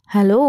hello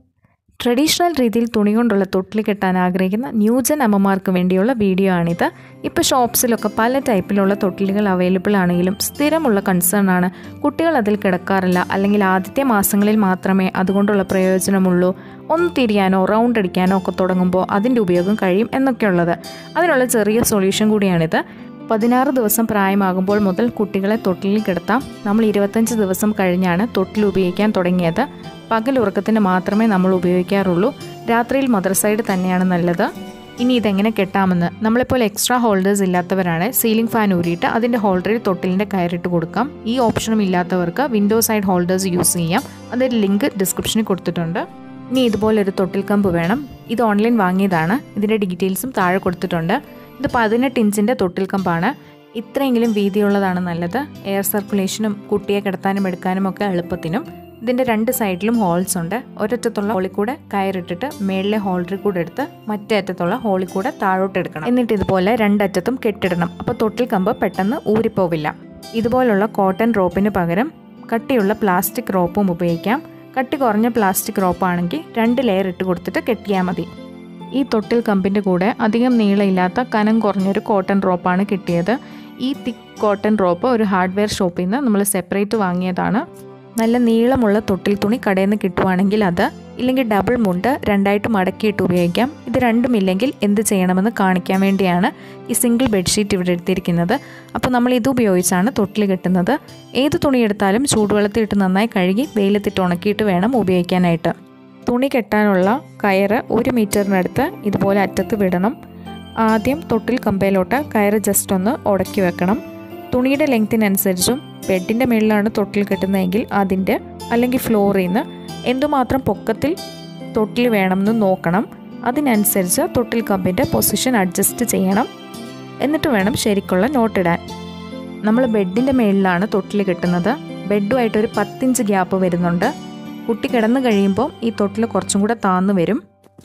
traditional രീതിയിൽ തുണി കൊണ്ടുള്ള തൊട്ടിൽ കെട്ടാൻ ആഗ്രഹിക്കുന്ന ന്യൂജൻ അമ്മമാർക്ക് വേണ്ടിയുള്ള വീഡിയോ ആണിത് ഇപ്പോൾ ഷോപ്സിലൊക്കെ പല ടൈപ്പിലുള്ള തൊട്ടിലുകൾ അവൈലബിൾ ആണെങ്കിലും സ്ഥിരമുള്ള കൺസേൺ ആണ് കുട്ടികൾ അതിൽ കിടക്കാറില്ല അല്ലെങ്കിൽ ആദ്യത്തെ മാസങ്ങളിൽ മാത്രമേ അതുകൊണ്ടുള്ള പ്രയോജനമുള്ളൂ ഒന്ന് തിരിയാനോ റൗണ്ട് അടിക്കാനോ ഒക്കെ തുടങ്ങുമ്പോൾ അതിൻ്റെ ഉപയോഗം കഴിയും എന്നൊക്കെയുള്ളത് അതിനുള്ള ചെറിയ സൊല്യൂഷൻ കൂടിയാണിത് പതിനാറ് ദിവസം പ്രായമാകുമ്പോൾ മുതൽ കുട്ടികളെ തൊട്ടിലിൽ കിടത്താം നമ്മൾ ഇരുപത്തഞ്ച് ദിവസം കഴിഞ്ഞാണ് തൊട്ടിൽ ഉപയോഗിക്കാൻ തുടങ്ങിയത് പകൽ ഉറക്കത്തിന് മാത്രമേ നമ്മൾ ഉപയോഗിക്കാറുള്ളൂ രാത്രിയിൽ മദർ സൈഡ് തന്നെയാണ് നല്ലത് ഇനി ഇതെങ്ങനെ കെട്ടാമെന്ന് നമ്മളിപ്പോൾ എക്സ്ട്രാ ഹോൾഡേഴ്സ് ഇല്ലാത്തവരാണ് സീലിംഗ് ഫാൻ ഊരിയിട്ട് അതിൻ്റെ ഹോൾഡറിൽ തൊട്ടിലിൻ്റെ കയറിട്ട് കൊടുക്കാം ഈ ഓപ്ഷനും ഇല്ലാത്തവർക്ക് വിൻഡോ സൈഡ് ഹോൾഡേഴ്സ് യൂസ് ചെയ്യാം അതിൻ്റെ ലിങ്ക് ഡിസ്ക്രിപ്ഷനിൽ കൊടുത്തിട്ടുണ്ട് ഇനി ഇതുപോലൊരു തൊട്ടിൽ കമ്പ് വേണം ഇത് ഓൺലൈൻ വാങ്ങിയതാണ് ഇതിൻ്റെ ഡീറ്റെയിൽസും താഴെ കൊടുത്തിട്ടുണ്ട് ഇത് പതിനെട്ട് ഇഞ്ചിൻ്റെ തൊട്ടിൽ കമ്പാണ് ഇത്രയെങ്കിലും വീതിയുള്ളതാണ് നല്ലത് എയർ സർക്കുലേഷനും കുട്ടിയെ കിടത്താനും എടുക്കാനും ഒക്കെ എളുപ്പത്തിനും ഇതിൻ്റെ രണ്ട് സൈഡിലും ഹോൾസ് ഉണ്ട് ഒരറ്റത്തുള്ള ഹോളിൽ കൂടെ കയറിട്ടിട്ട് മേളിലെ ഹോൾഡറിൽ കൂടെ എടുത്ത് മറ്റേ അറ്റത്തുള്ള ഹോളിൽ കൂടെ താഴോട്ട് എടുക്കണം എന്നിട്ട് ഇതുപോലെ രണ്ടറ്റത്തും കെട്ടിടണം അപ്പോൾ തൊട്ടിൽ കമ്പ് പെട്ടെന്ന് ഊരിപ്പോവില്ല ഇതുപോലുള്ള കോട്ടൺ റോപ്പിന് പകരം കട്ടിയുള്ള പ്ലാസ്റ്റിക് റോപ്പും ഉപയോഗിക്കാം കട്ടി കുറഞ്ഞ പ്ലാസ്റ്റിക് റോപ്പാണെങ്കിൽ രണ്ട് ലെയർ ഇട്ട് കൊടുത്തിട്ട് കെട്ടിയാൽ മതി ഈ തൊട്ടിൽ കമ്പിൻ്റെ കൂടെ അധികം നീളമില്ലാത്ത കനം കുറഞ്ഞൊരു കോട്ടൺ റോപ്പാണ് കിട്ടിയത് ഈ തിക്ക് കോട്ടൺ റോപ്പ് ഒരു ഹാർഡ്വെയർ ഷോപ്പിൽ നിന്ന് നമ്മൾ സെപ്പറേറ്റ് വാങ്ങിയതാണ് നല്ല നീളമുള്ള തൊട്ടിൽ തുണി കടയിൽ നിന്ന് കിട്ടുവാണെങ്കിൽ അത് ഇല്ലെങ്കിൽ ഡബിൾ മുണ്ട് രണ്ടായിട്ട് മടക്കിയിട്ട് ഉപയോഗിക്കാം ഇത് രണ്ടും ഇല്ലെങ്കിൽ എന്ത് ചെയ്യണമെന്ന് കാണിക്കാൻ വേണ്ടിയാണ് ഈ സിംഗിൾ ബെഡ്ഷീറ്റ് ഇവിടെ എടുത്തിരിക്കുന്നത് അപ്പോൾ നമ്മൾ ഇത് ഉപയോഗിച്ചാണ് തൊട്ടിൽ കെട്ടുന്നത് ഏത് തുണി എടുത്താലും ചൂടുവെള്ളത്തിലിട്ട് നന്നായി കഴുകി വെയിലത്തിട്ട് ഉണക്കിയിട്ട് വേണം ഉപയോഗിക്കാനായിട്ട് തുണി കെട്ടാനുള്ള കയറ് ഒരു മീറ്ററിനടുത്ത് ഇതുപോലെ അറ്റത്ത് വിടണം ആദ്യം തൊട്ടിൽ കമ്പയിലോട്ട് കയറ് ജസ്റ്റ് ഒന്ന് ഉടക്കി വെക്കണം തുണിയുടെ ലെങ്ത്തിനനുസരിച്ചും ബെഡിൻ്റെ മുകളിലാണ് തൊട്ടിൽ കെട്ടുന്നതെങ്കിൽ അതിൻ്റെ അല്ലെങ്കിൽ ഫ്ലോറിൽ നിന്ന് എന്തുമാത്രം പൊക്കത്തിൽ തൊട്ടിൽ വേണമെന്ന് നോക്കണം അതിനനുസരിച്ച് തൊട്ടിൽ കമ്പിൻ്റെ പൊസിഷൻ അഡ്ജസ്റ്റ് ചെയ്യണം എന്നിട്ട് വേണം ശരിക്കുള്ള നോട്ടിടാൻ നമ്മൾ ബെഡിൻ്റെ മുകളിലാണ് തൊട്ടിൽ കെട്ടുന്നത് ബെഡുമായിട്ട് ഒരു പത്തിഞ്ച് ഗ്യാപ്പ് വരുന്നുണ്ട് കുട്ടി കിടന്നു കഴിയുമ്പോൾ ഈ തൊട്ടിൽ കുറച്ചും കൂടെ താന്നു വരും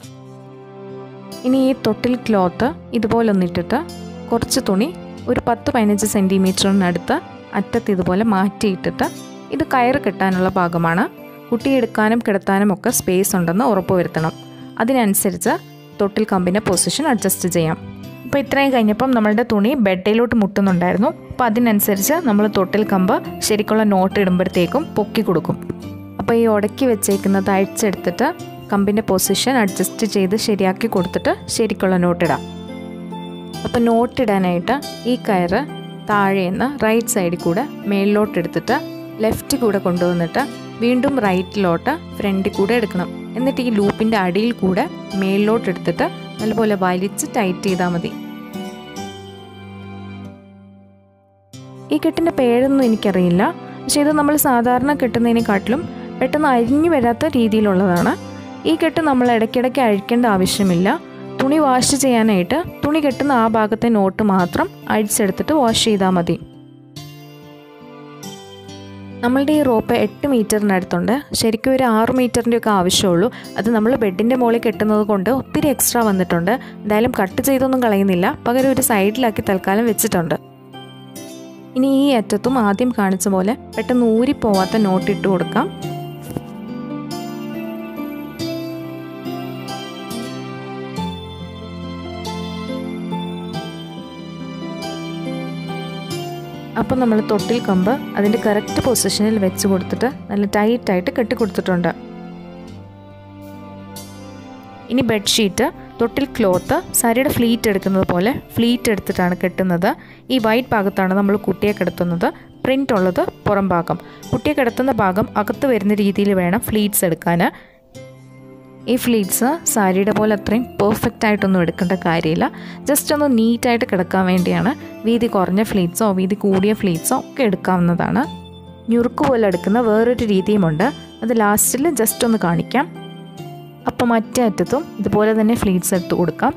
ഇനി ഈ തൊട്ടിൽ ക്ലോത്ത് ഇതുപോലെ ഒന്നിട്ടിട്ട് കുറച്ച് തുണി ഒരു പത്ത് പതിനഞ്ച് സെൻറ്റിമീറ്ററിനടുത്ത് അറ്റത്ത് ഇതുപോലെ മാറ്റിയിട്ടിട്ട് ഇത് കയറ് കെട്ടാനുള്ള ഭാഗമാണ് കുട്ടി എടുക്കാനും കിടത്താനും ഒക്കെ സ്പേസ് ഉണ്ടെന്ന് ഉറപ്പുവരുത്തണം അതിനനുസരിച്ച് തൊട്ടിൽ കമ്പിൻ്റെ പൊസിഷൻ അഡ്ജസ്റ്റ് ചെയ്യാം അപ്പോൾ ഇത്രയും കഴിഞ്ഞപ്പം നമ്മളുടെ തുണി ബെഡിലോട്ട് മുട്ടുന്നുണ്ടായിരുന്നു അപ്പോൾ അതിനനുസരിച്ച് നമ്മൾ തൊട്ടിൽ കമ്പ് ശരിക്കുള്ള നോട്ട് ഇടുമ്പോഴത്തേക്കും പൊക്കി കൊടുക്കും അപ്പോൾ ഈ ഉടക്കി വെച്ചേക്കുന്നത് അഴിച്ചെടുത്തിട്ട് കമ്പിൻ്റെ പൊസിഷൻ അഡ്ജസ്റ്റ് ചെയ്ത് ശരിയാക്കി കൊടുത്തിട്ട് ശരിക്കുള്ള നോട്ടിടാം അപ്പോൾ നോട്ടിടാനായിട്ട് ഈ കയറ് താഴേന്ന് റൈറ്റ് സൈഡിൽ കൂടെ മേളിലോട്ട് എടുത്തിട്ട് ലെഫ്റ്റ് കൂടെ കൊണ്ടുവന്നിട്ട് വീണ്ടും റൈറ്റിലോട്ട് ഫ്രണ്ടിൽ കൂടെ എടുക്കണം എന്നിട്ട് ഈ ലൂപ്പിൻ്റെ അടിയിൽ കൂടെ മേളിലോട്ട് എടുത്തിട്ട് നല്ലപോലെ വലിച്ച് ടൈറ്റ് ചെയ്താൽ മതി ഈ കെട്ടിൻ്റെ പേരൊന്നും എനിക്കറിയില്ല പക്ഷേ ഇത് നമ്മൾ സാധാരണ കെട്ടുന്നതിനെക്കാട്ടിലും പെട്ടെന്ന് അരിഞ്ഞു വരാത്ത രീതിയിലുള്ളതാണ് ഈ കെട്ട് നമ്മൾ ഇടയ്ക്കിടയ്ക്ക് അഴിക്കേണ്ട ആവശ്യമില്ല തുണി വാഷ് ചെയ്യാനായിട്ട് തുണി കെട്ടുന്ന ആ ഭാഗത്തെ നോട്ട് മാത്രം അഴിച്ചെടുത്തിട്ട് വാഷ് ചെയ്താൽ മതി നമ്മളുടെ ഈ റോപ്പ് എട്ട് മീറ്ററിനടുത്തുണ്ട് ശരിക്കും ഒരു ആറ് മീറ്ററിൻ്റെ ഒക്കെ ആവശ്യമുള്ളൂ അത് നമ്മൾ ബെഡിൻ്റെ മുകളിൽ കെട്ടുന്നത് കൊണ്ട് ഒത്തിരി എക്സ്ട്രാ വന്നിട്ടുണ്ട് എന്തായാലും കട്ട് ചെയ്തൊന്നും കളയുന്നില്ല പകരം ഒരു സൈഡിലാക്കി തൽക്കാലം വെച്ചിട്ടുണ്ട് ഇനി ഈ അറ്റത്തും ആദ്യം കാണിച്ച പോലെ പെട്ടെന്ന് ഊരിപ്പോവാത്ത നോട്ട് ഇട്ട് കൊടുക്കാം അപ്പം നമ്മൾ തൊട്ടിൽ കമ്പ് അതിൻ്റെ കറക്റ്റ് പൊസിഷനിൽ വെച്ച് കൊടുത്തിട്ട് നല്ല ടൈറ്റായിട്ട് കെട്ടി കൊടുത്തിട്ടുണ്ട് ഇനി ബെഡ്ഷീറ്റ് തൊട്ടിൽ ക്ലോത്ത് സാരിയുടെ ഫ്ലീറ്റ് എടുക്കുന്നത് പോലെ ഫ്ലീറ്റ് എടുത്തിട്ടാണ് കെട്ടുന്നത് ഈ വൈറ്റ് ഭാഗത്താണ് നമ്മൾ കുട്ടിയെ കിടത്തുന്നത് പ്രിൻ്റ് ഉള്ളത് പുറം ഭാഗം കുട്ടിയെ കിടത്തുന്ന ഭാഗം അകത്ത് വരുന്ന രീതിയിൽ വേണം ഫ്ലീറ്റ്സ് എടുക്കാൻ ഈ ഫ്ലീറ്റ്സ് സാരിയുടെ പോലെ അത്രയും പെർഫെക്റ്റ് ആയിട്ടൊന്നും എടുക്കേണ്ട കാര്യമില്ല ജസ്റ്റ് ഒന്ന് നീറ്റായിട്ട് കിടക്കാൻ വേണ്ടിയാണ് വീതി കുറഞ്ഞ ഫ്ലീറ്റ്സോ വീതി കൂടിയ ഫ്ലീറ്റ്സോ ഒക്കെ എടുക്കാവുന്നതാണ് ഞുറുക്ക് പോലെ എടുക്കുന്ന വേറൊരു രീതിയുമുണ്ട് അത് ലാസ്റ്റിൽ ജസ്റ്റ് ഒന്ന് കാണിക്കാം അപ്പോൾ മറ്റേ അറ്റത്തും ഇതുപോലെ തന്നെ ഫ്ലീറ്റ്സ് എടുത്ത് കൊടുക്കാം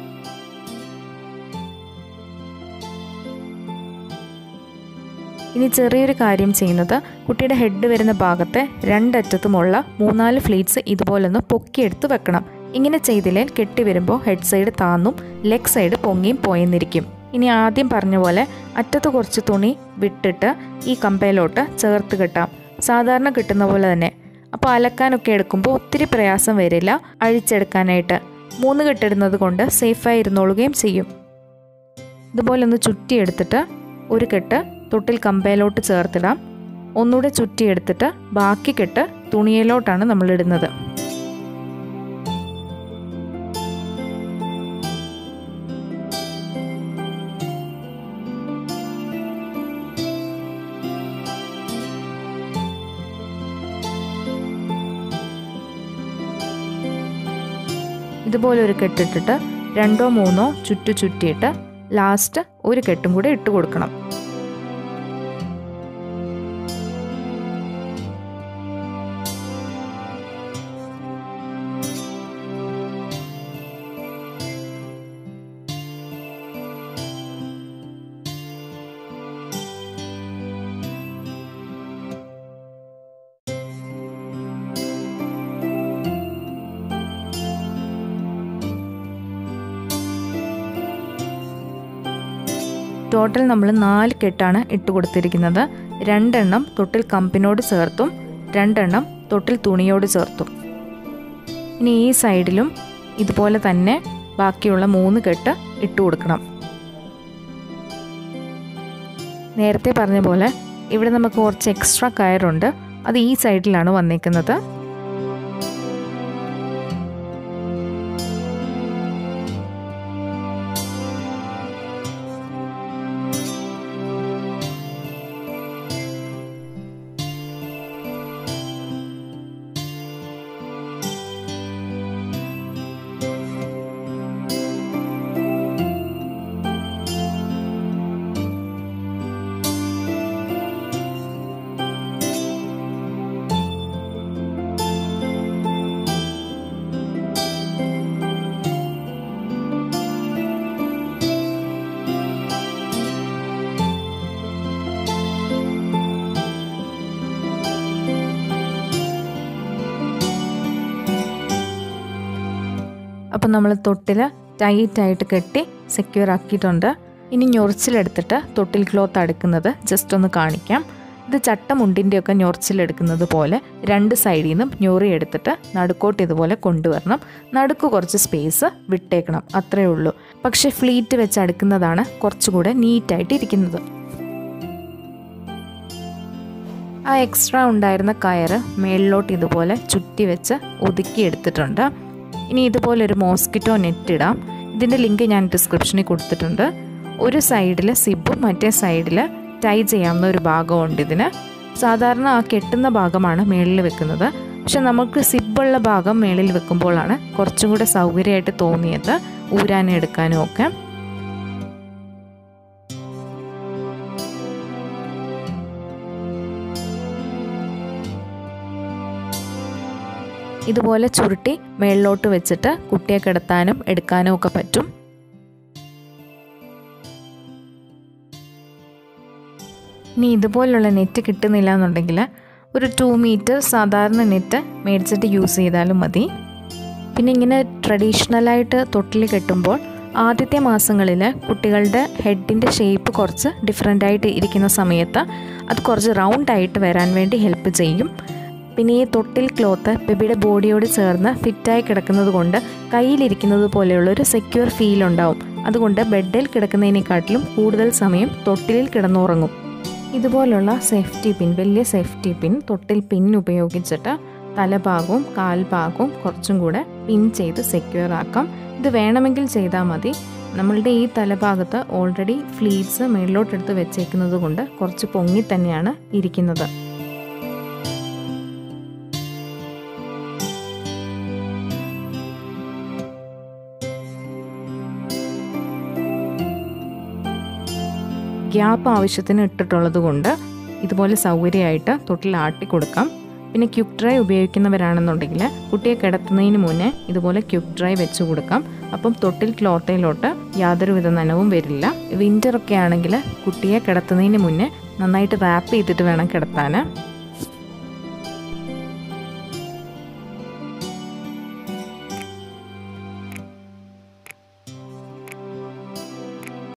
ഇനി ചെറിയൊരു കാര്യം ചെയ്യുന്നത് കുട്ടിയുടെ ഹെഡ് വരുന്ന ഭാഗത്തെ രണ്ടറ്റത്തുമുള്ള മൂന്നാല് ഫ്ലീറ്റ്സ് ഇതുപോലൊന്ന് പൊക്കിയെടുത്ത് വെക്കണം ഇങ്ങനെ ചെയ്തില്ലേ കെട്ടി വരുമ്പോൾ ഹെഡ് സൈഡ് താന്നും ലെഗ് സൈഡ് പൊങ്ങിയും പോയെന്നിരിക്കും ഇനി ആദ്യം പറഞ്ഞ പോലെ അറ്റത്ത് കുറച്ച് തുണി വിട്ടിട്ട് ഈ കമ്പയിലോട്ട് ചേർത്ത് കെട്ടാം സാധാരണ കിട്ടുന്ന പോലെ തന്നെ അപ്പോൾ അലക്കാനൊക്കെ എടുക്കുമ്പോൾ ഒത്തിരി പ്രയാസം വരില്ല അഴിച്ചെടുക്കാനായിട്ട് മൂന്ന് കെട്ടിടുന്നത് കൊണ്ട് സേഫായി ഇരുന്നോളുകയും ചെയ്യും ഇതുപോലെ ഒന്ന് ചുറ്റിയെടുത്തിട്ട് ഒരു കെട്ട് തൊട്ടിൽ കമ്പയിലോട്ട് ചേർത്തിടാം ഒന്നുകൂടെ ചുറ്റിയെടുത്തിട്ട് ബാക്കി കെട്ട് തുണിയിലോട്ടാണ് നമ്മൾ ഇടുന്നത് ഇതുപോലെ ഒരു കെട്ടിട്ടിട്ട് രണ്ടോ മൂന്നോ ചുറ്റു ചുറ്റിയിട്ട് ലാസ്റ്റ് ഒരു കെട്ടും കൂടെ ഇട്ട് കൊടുക്കണം ടോട്ടൽ നമ്മൾ നാല് കെട്ടാണ് ഇട്ട് കൊടുത്തിരിക്കുന്നത് രണ്ടെണ്ണം തൊട്ടിൽ കമ്പിനോട് ചേർത്തും രണ്ടെണ്ണം തൊട്ടിൽ തുണിയോട് ചേർത്തും ഇനി ഈ സൈഡിലും ഇതുപോലെ തന്നെ ബാക്കിയുള്ള മൂന്ന് കെട്ട് ഇട്ട് കൊടുക്കണം നേരത്തെ പറഞ്ഞ പോലെ ഇവിടെ നമുക്ക് കുറച്ച് എക്സ്ട്രാ കയറുണ്ട് അത് ഈ സൈഡിലാണ് വന്നേക്കുന്നത് അപ്പം നമ്മൾ തൊട്ടിൽ ടൈറ്റായിട്ട് കെട്ടി സെക്യൂർ ആക്കിയിട്ടുണ്ട് ഇനി ഞൊറിച്ചിലെടുത്തിട്ട് തൊട്ടിൽ ക്ലോത്ത് അടുക്കുന്നത് ജസ്റ്റ് ഒന്ന് കാണിക്കാം ഇത് ചട്ടമുണ്ടിൻ്റെയൊക്കെ ഞൊറിച്ചിലെടുക്കുന്നത് പോലെ രണ്ട് സൈഡിൽ നിന്നും ഞൊറി എടുത്തിട്ട് നടുക്കോട്ട് ഇതുപോലെ കൊണ്ടുവരണം നടുക്ക് കുറച്ച് സ്പേസ് വിട്ടേക്കണം അത്രയേ ഉള്ളൂ പക്ഷേ ഫ്ലീറ്റ് വെച്ച് അടുക്കുന്നതാണ് കുറച്ചുകൂടെ നീറ്റായിട്ട് ഇരിക്കുന്നത് ആ എക്സ്ട്രാ ഉണ്ടായിരുന്ന കയറ് മേളിലോട്ട് ഇതുപോലെ ചുറ്റി വെച്ച് ഒതുക്കി എടുത്തിട്ടുണ്ട് ഇനി ഇതുപോലെ ഒരു മോസ്കിറ്റോ നെറ്റ് ഇടാം ഇതിൻ്റെ ലിങ്ക് ഞാൻ ഡിസ്ക്രിപ്ഷനിൽ കൊടുത്തിട്ടുണ്ട് ഒരു സൈഡിൽ സിബും മറ്റേ സൈഡിൽ ടൈ ചെയ്യാവുന്ന ഒരു ഭാഗമുണ്ട് ഇതിന് സാധാരണ ആ കെട്ടുന്ന ഭാഗമാണ് മേളിൽ വെക്കുന്നത് പക്ഷെ നമുക്ക് സിബുള്ള ഭാഗം മേളിൽ വെക്കുമ്പോഴാണ് കുറച്ചും കൂടെ സൗകര്യമായിട്ട് തോന്നിയത് ഊരാനും എടുക്കാനും ഒക്കെ ഇതുപോലെ ചുരുട്ടി മേളിലോട്ട് വെച്ചിട്ട് കുട്ടിയെ കിടത്താനും എടുക്കാനും ഒക്കെ പറ്റും ഇനി ഇതുപോലുള്ള നെറ്റ് കിട്ടുന്നില്ല എന്നുണ്ടെങ്കിൽ ഒരു ടു മീറ്റർ സാധാരണ നെറ്റ് മേടിച്ചിട്ട് യൂസ് ചെയ്താലും മതി പിന്നെ ഇങ്ങനെ ട്രഡീഷണലായിട്ട് തൊട്ടിൽ കെട്ടുമ്പോൾ ആദ്യത്തെ മാസങ്ങളിൽ കുട്ടികളുടെ ഹെഡിൻ്റെ ഷേപ്പ് കുറച്ച് ഡിഫറെൻ്റ് ആയിട്ട് ഇരിക്കുന്ന സമയത്ത് അത് കുറച്ച് റൗണ്ട് ആയിട്ട് വരാൻ വേണ്ടി ഹെൽപ്പ് ചെയ്യും പിന്നെ ഈ തൊട്ടിൽ ക്ലോത്ത് ബേബിയുടെ ബോഡിയോട് ചേർന്ന് ഫിറ്റായി കിടക്കുന്നത് കൊണ്ട് കയ്യിലിരിക്കുന്നത് പോലെയുള്ള ഒരു സെക്യൂർ ഫീൽ ഉണ്ടാവും അതുകൊണ്ട് ബെഡിൽ കിടക്കുന്നതിനെക്കാട്ടിലും കൂടുതൽ സമയം തൊട്ടിലിൽ കിടന്നുറങ്ങും ഇതുപോലുള്ള സേഫ്റ്റി പിൻ വലിയ സേഫ്റ്റി പിൻ തൊട്ടിൽ പിൻ ഉപയോഗിച്ചിട്ട് തലഭാഗവും കാൽഭാഗവും കുറച്ചും കൂടെ പിൻ ചെയ്ത് സെക്യൂർ ആക്കാം ഇത് വേണമെങ്കിൽ ചെയ്താൽ മതി നമ്മളുടെ ഈ തലഭാഗത്ത് ഓൾറെഡി ഫ്ലീറ്റ്സ് മേളിലോട്ടെടുത്ത് വെച്ചേക്കുന്നത് കൊണ്ട് കുറച്ച് പൊങ്ങി തന്നെയാണ് ഇരിക്കുന്നത് ഗ്യാപ്പ് ആവശ്യത്തിന് ഇട്ടിട്ടുള്ളത് കൊണ്ട് ഇതുപോലെ സൗകര്യമായിട്ട് തൊട്ടിൽ ആട്ടി കൊടുക്കാം പിന്നെ ക്യുക്ക് ഡ്രൈ ഉപയോഗിക്കുന്നവരാണെന്നുണ്ടെങ്കിൽ കുട്ടിയെ കിടത്തുന്നതിന് മുന്നേ ഇതുപോലെ ക്യുക്ക് ഡ്രൈ വെച്ച് കൊടുക്കാം അപ്പം തൊട്ടിൽ ക്ലോത്തയിലോട്ട് യാതൊരുവിധ നനവും വരില്ല വിൻ്റർ ഒക്കെ ആണെങ്കിൽ കുട്ടിയെ കിടത്തുന്നതിന് മുന്നേ നന്നായിട്ട് റാപ്പ് ചെയ്തിട്ട് വേണം കിടത്താൻ